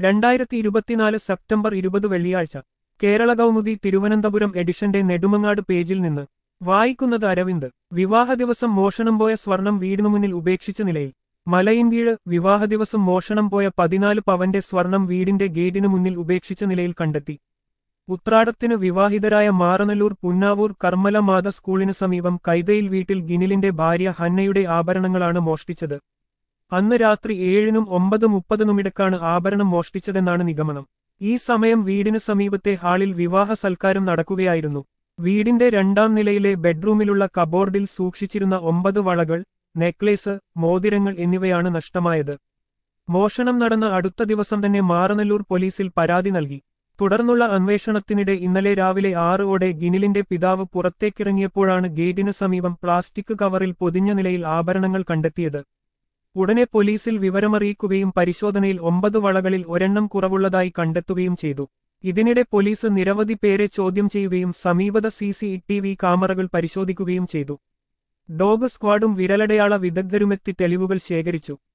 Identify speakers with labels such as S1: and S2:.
S1: രണ്ടായിരത്തി ഇരുപത്തിനാല് സെപ്റ്റംബർ ഇരുപത് വെള്ളിയാഴ്ച കേരള കൗമുദി തിരുവനന്തപുരം എഡിഷന്റെ നെടുമങ്ങാട് പേജിൽ നിന്ന് വായിക്കുന്നത് അരവിന്ദ് വിവാഹ ദിവസം മോഷണം പോയ സ്വർണം വീടിനു മുന്നിൽ ഉപേക്ഷിച്ച നിലയിൽ മലയിൻകീഴ് വിവാഹ ദിവസം മോഷണം പോയ പതിനാല് പവന്റെ സ്വർണം വീടിന്റെ ഗേറ്റിനു മുന്നിൽ ഉപേക്ഷിച്ച നിലയിൽ കണ്ടെത്തി ഉത്രാടത്തിന് വിവാഹിതരായ മാറനല്ലൂർ പുന്നാവൂർ കർമ്മല മാത സ്കൂളിന് സമീപം കൈതയിൽ വീട്ടിൽ ഗിനിലിന്റെ ഭാര്യ ഹന്നയുടെ ആഭരണങ്ങളാണ് മോഷ്ടിച്ചത് അന്ന് രാത്രി ഏഴിനും ഒമ്പത് മുപ്പതിനുമിടക്കാണ് ആഭരണം മോഷ്ടിച്ചതെന്നാണ് നിഗമനം ഈ സമയം വീടിന് സമീപത്തെ ഹാളിൽ വിവാഹ സൽക്കാരം നടക്കുകയായിരുന്നു വീടിന്റെ രണ്ടാം നിലയിലെ ബെഡ്റൂമിലുള്ള കബോർഡിൽ സൂക്ഷിച്ചിരുന്ന ഒമ്പത് വളകൾ നെക്ലേസ് മോതിരങ്ങൾ എന്നിവയാണ് നഷ്ടമായത് മോഷണം നടന്ന അടുത്ത ദിവസം തന്നെ മാറനല്ലൂർ പോലീസിൽ പരാതി നൽകി തുടർന്നുള്ള അന്വേഷണത്തിനിടെ ഇന്നലെ രാവിലെ ആറോടെ ഗിനിലിന്റെ പിതാവ് പുറത്തേക്കിറങ്ങിയപ്പോഴാണ് ഗേറ്റിന് സമീപം പ്ലാസ്റ്റിക് കവറിൽ പൊതിഞ്ഞ നിലയിൽ ആഭരണങ്ങൾ കണ്ടെത്തിയത് ഉടനെ പോലീസിൽ വിവരമറിയിക്കുകയും പരിശോധനയിൽ ഒമ്പത് വളകളിൽ ഒരെണ്ണം കുറവുള്ളതായി കണ്ടെത്തുകയും ചെയ്തു ഇതിനിടെ പോലീസ് നിരവധി പേരെ ചോദ്യം ചെയ്യുകയും സമീപത സി സി ടി വി ക്യാമറകൾ പരിശോധിക്കുകയും ചെയ്തു ഡോഗ് സ്ക്വാഡും വിരലടയാള വിദഗ്ധരുമെത്തി തെളിവുകൾ ശേഖരിച്ചു